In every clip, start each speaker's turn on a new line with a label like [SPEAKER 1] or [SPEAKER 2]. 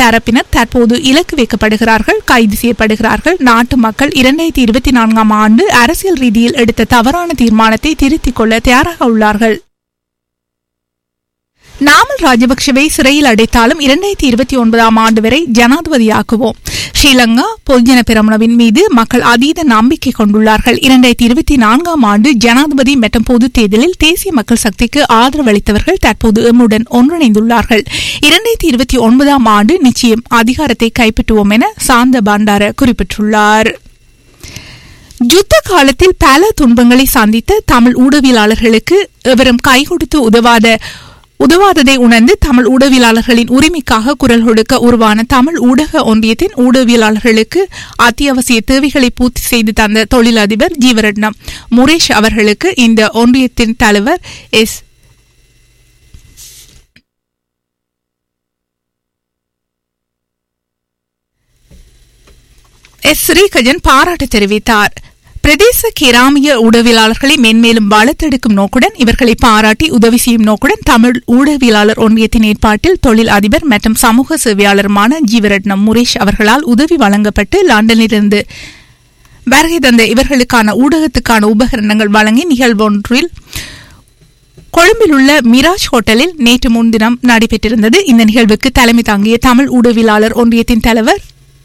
[SPEAKER 1] தரப்பினர் தற்போது இலக்கு வைக்கப்படுகிறார்கள் கைது செய்யப்படுகிறார்கள் நாட்டு மக்கள் இரண்டாயிரத்தி இருபத்தி நான்காம் ஆண்டு அரசியல் ரீதியில் எடுத்த தவறான தீர்மானத்தை திருத்திக் கொள்ள தயாராக உள்ளார்கள் நாமல் ராஜபக்ஷவை சிறையில் அடைத்தாலும் இரண்டாயிரத்தி இருபத்தி ஒன்பதாம் ஆண்டு வரை ஜனாதிபதியாக்குவோம் ஸ்ரீலங்கா பொதுஜன பெரமுனவின் மீது மக்கள் அதீத நம்பிக்கை கொண்டுள்ளார்கள் இரண்டாயிரத்தி இருபத்தி நான்காம் ஆண்டு ஜனாதிபதி மற்றும் பொதுத் தேர்தலில் தேசிய மக்கள் சக்திக்கு ஆதரவளித்தவர்கள் தற்போது எம்முடன் ஒன்றிணைந்துள்ளார்கள் இரண்டாயிரத்தி இருபத்தி ஒன்பதாம் ஆண்டு நிச்சயம் அதிகாரத்தை கைப்பற்றுவோம் என சாந்த பண்டார குறிப்பிட்டுள்ளார் யுத்த காலத்தில் பல துன்பங்களை சந்தித்த தமிழ் ஊடகவியலாளர்களுக்கு எவரும் கை கொடுத்து உதவாத உதவாததை உணர்ந்து தமிழ் ஊடகவியலாளர்களின் உரிமைக்காக குரல் கொடுக்க உருவான தமிழ் ஊடக ஒன்றியத்தின் ஊடகவியலாளர்களுக்கு அத்தியாவசிய தேவைகளை பூர்த்தி செய்து தந்த தொழிலதிபர் ஜீவரட்னம் முரேஷ் அவர்களுக்கு இந்த ஒன்றியத்தின் தலைவர் எஸ் எஸ் ஸ்ரீகஜன் பாராட்டு தெரிவித்தார் பிரதேச கிராமிய ஊடகவியலாளர்களை மென்மேலும் வளர்த்தெடுக்கும் நோக்குடன் இவர்களை பாராட்டி உதவி செய்யும் நோக்குடன் தமிழ் ஊடகவியலாளர் ஒன்றியத்தின் ஏற்பாட்டில் தொழில் அதிபர் மற்றும் சமூக சேவையாளருமான ஜீவரட்னம் முரேஷ் அவர்களால் உதவி வழங்கப்பட்டு லண்டனிலிருந்து வருகை தந்த இவர்களுக்கான ஊடகத்துக்கான உபகரணங்கள் வழங்கி நிகழ்வொன்றில் கொழும்பில் உள்ள மிராஜ் ஹோட்டலில் நேற்று முன்தினம் நடைபெற்றிருந்தது இந்த நிகழ்வுக்கு தலைமை தாங்கிய தமிழ் ஊடகவியலாளர் ஒன்றியத்தின் தலைவர்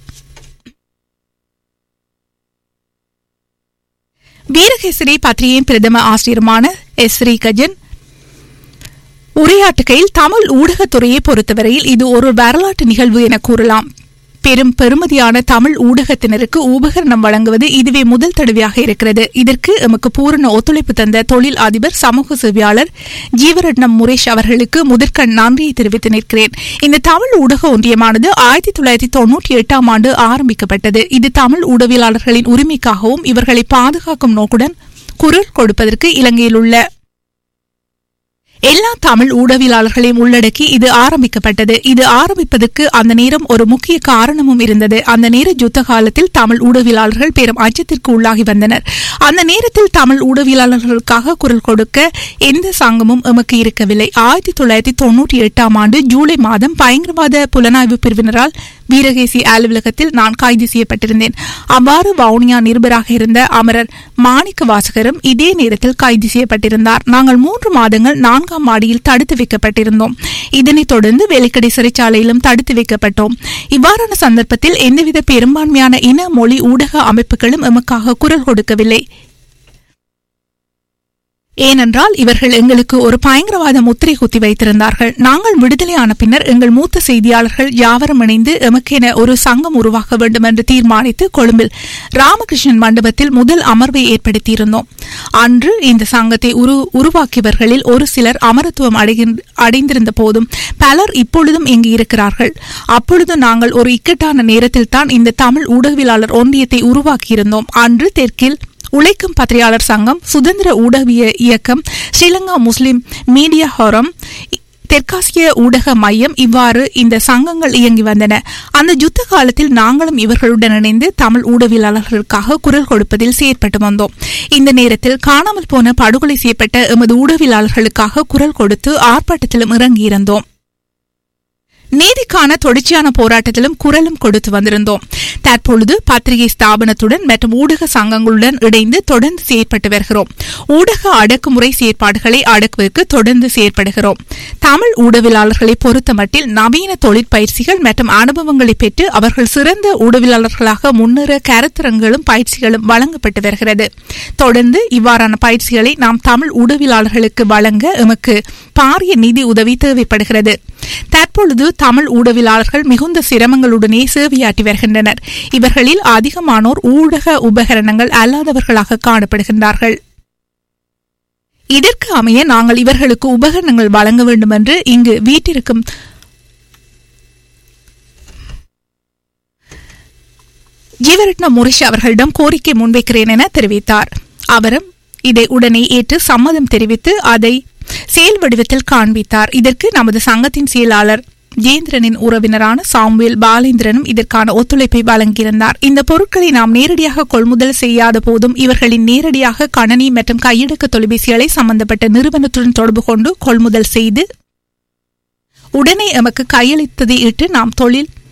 [SPEAKER 1] வீரகேசரி பத்திரிகையின் பிரதம ஆசிரியருமான எஸ் ஸ்ரீகஜன் உரையாற்றுகையில் தமிழ் ஊடகத்துறையை பொறுத்தவரையில் இது ஒரு வரலாற்று நிகழ்வு என கூறலாம் பெரும் பெருமதியான தமிழ் ஊடகத்தினருக்கு உபகரணம் வழங்குவது இதுவே முதல் தடவையாக இருக்கிறது இதற்கு எமக்கு பூரண ஒத்துழைப்பு தந்த தொழில் அதிபர் சமூக சேவையாளர் ஜீவரட்னம் முரேஷ் அவர்களுக்கு முதற்கண் நன்றியை தெரிவித்து நிற்கிறேன் இந்த தமிழ் ஊடக ஒன்றியமானது ஆயிரத்தி தொள்ளாயிரத்தி தொன்னூற்றி எட்டாம் ஆண்டு ஆரம்பிக்கப்பட்டது இது தமிழ் ஊடகவியலாளர்களின் உரிமைக்காகவும் இவர்களை பாதுகாக்கும் நோக்குடன் குரல் கொடுப்பதற்கு இலங்கையில் உள்ள எல்லா தமிழ் ஊடகவியலாளர்களையும் உள்ளடக்கி இது ஆரம்பிக்கப்பட்டது இது ஆரம்பிப்பதற்கு அந்த நேரம் ஒரு முக்கிய காரணமும் இருந்தது அந்த நேர யுத்த காலத்தில் தமிழ் ஊடகவியலாளர்கள் பெரும் அச்சத்திற்கு உள்ளாகி வந்தனர் அந்த நேரத்தில் தமிழ் ஊடகவியலாளர்களுக்காக குரல் கொடுக்க எந்த சங்கமும் எமக்கு இருக்கவில்லை ஆயிரத்தி தொள்ளாயிரத்தி தொன்னூற்றி எட்டாம் ஆண்டு ஜூலை மாதம் பயங்கரவாத புலனாய்வு பிரிவினரால் வீரகேசி அலுவலகத்தில் நான் கைது செய்யப்பட்டிருந்தேன் அவ்வாறு வவுனியா நிருபராக இருந்த அமரர் மாணிக்க வாசகரும் இதே நேரத்தில் கைது செய்யப்பட்டிருந்தார் நாங்கள் மூன்று மாதங்கள் நான்காம் மாடியில் தடுத்து வைக்கப்பட்டிருந்தோம் இதனைத் தொடர்ந்து வேலைக்கடை சிறைச்சாலையிலும் தடுத்து வைக்கப்பட்டோம் இவ்வாறான சந்தர்ப்பத்தில் எந்தவித பெரும்பான்மையான இன மொழி ஊடக அமைப்புகளும் எமக்காக குரல் கொடுக்கவில்லை ஏனென்றால் இவர்கள் எங்களுக்கு ஒரு பயங்கரவாத முத்திரை குத்தி வைத்திருந்தார்கள் நாங்கள் விடுதலையான பின்னர் எங்கள் மூத்த செய்தியாளர்கள் யாவரும் இணைந்து எமக்கென ஒரு சங்கம் உருவாக்க வேண்டும் என்று தீர்மானித்து கொழும்பில் ராமகிருஷ்ணன் மண்டபத்தில் முதல் அமர்வை ஏற்படுத்தியிருந்தோம் அன்று இந்த சங்கத்தை உரு உருவாக்கியவர்களில் ஒரு சிலர் அமரத்துவம் அடைகின்ற- அடைந்திருந்த போதும் பலர் இப்பொழுதும் இங்கு இருக்கிறார்கள் அப்பொழுது நாங்கள் ஒரு இக்கட்டான நேரத்தில் தான் இந்த தமிழ் ஊடகவியலாளர் ஒன்றியத்தை உருவாக்கியிருந்தோம் அன்று தெற்கில் உழைக்கும் பத்திரிகையாளர் சங்கம் சுதந்திர ஊடகவிய இயக்கம் ஸ்ரீலங்கா முஸ்லிம் மீடியா ஹோரம் தெற்காசிய ஊடக மையம் இவ்வாறு இந்த சங்கங்கள் இயங்கி வந்தன அந்த யுத்த காலத்தில் நாங்களும் இவர்களுடன் இணைந்து தமிழ் ஊடகவியலாளர்களுக்காக குரல் கொடுப்பதில் செயற்பட்டு வந்தோம் இந்த நேரத்தில் காணாமல் போன படுகொலை செய்யப்பட்ட எமது ஊடகவியலாளர்களுக்காக குரல் கொடுத்து ஆர்ப்பாட்டத்திலும் இறங்கியிருந்தோம் நீதிக்கான தொடர்ச்சியான போராட்டத்திலும் குரலும் கொடுத்து வந்திருந்தோம் தற்பொழுது பத்திரிகை ஸ்தாபனத்துடன் மற்றும் ஊடக சங்கங்களுடன் இணைந்து தொடர்ந்து செயற்பட்டு வருகிறோம் ஊடக அடக்குமுறை செயற்பாடுகளை அடக்குவதற்கு தொடர்ந்து செயற்படுகிறோம் தமிழ் ஊடகவியலாளர்களை பொறுத்தமட்டில் நவீன தொழிற்பயிற்சிகள் மற்றும் அனுபவங்களை பெற்று அவர்கள் சிறந்த ஊடகவியலாளர்களாக முன்னேற கருத்தரங்களும் பயிற்சிகளும் வழங்கப்பட்டு வருகிறது தொடர்ந்து இவ்வாறான பயிற்சிகளை நாம் தமிழ் ஊடகவியலாளர்களுக்கு வழங்க எமக்கு பாரிய நிதி உதவி தேவைப்படுகிறது தற்பொழுது தமிழ் ஊடகவியலாளர்கள் மிகுந்த சிரமங்களுடனே சேவையாற்றி வருகின்றனர் இவர்களில் அதிகமானோர் ஊடக உபகரணங்கள் அல்லாதவர்களாக காணப்படுகின்றார்கள் இதற்கு அமைய நாங்கள் இவர்களுக்கு உபகரணங்கள் வழங்க வேண்டும் என்று இங்கு வீட்டிற்கும் ஜீவரட்ன முரிஷ் அவர்களிடம் கோரிக்கை முன்வைக்கிறேன் என தெரிவித்தார் அவரும் இதை உடனே ஏற்று சம்மதம் தெரிவித்து அதை செயல் வடிவத்தில் காண்பித்தார் இதற்கு நமது சங்கத்தின் செயலாளர் ஜேந்திரனின் உறவினரான சாம்வேல் பாலேந்திரனும் இதற்கான ஒத்துழைப்பை வழங்கியிருந்தார் இந்த பொருட்களை நாம் நேரடியாக கொள்முதல் செய்யாத போதும் இவர்களின் நேரடியாக கணனி மற்றும் கையடக்க தொலைபேசிகளை சம்பந்தப்பட்ட நிறுவனத்துடன் தொடர்பு கொண்டு கொள்முதல் செய்து உடனே எமக்கு கையளித்ததை இட்டு நாம் தொழில்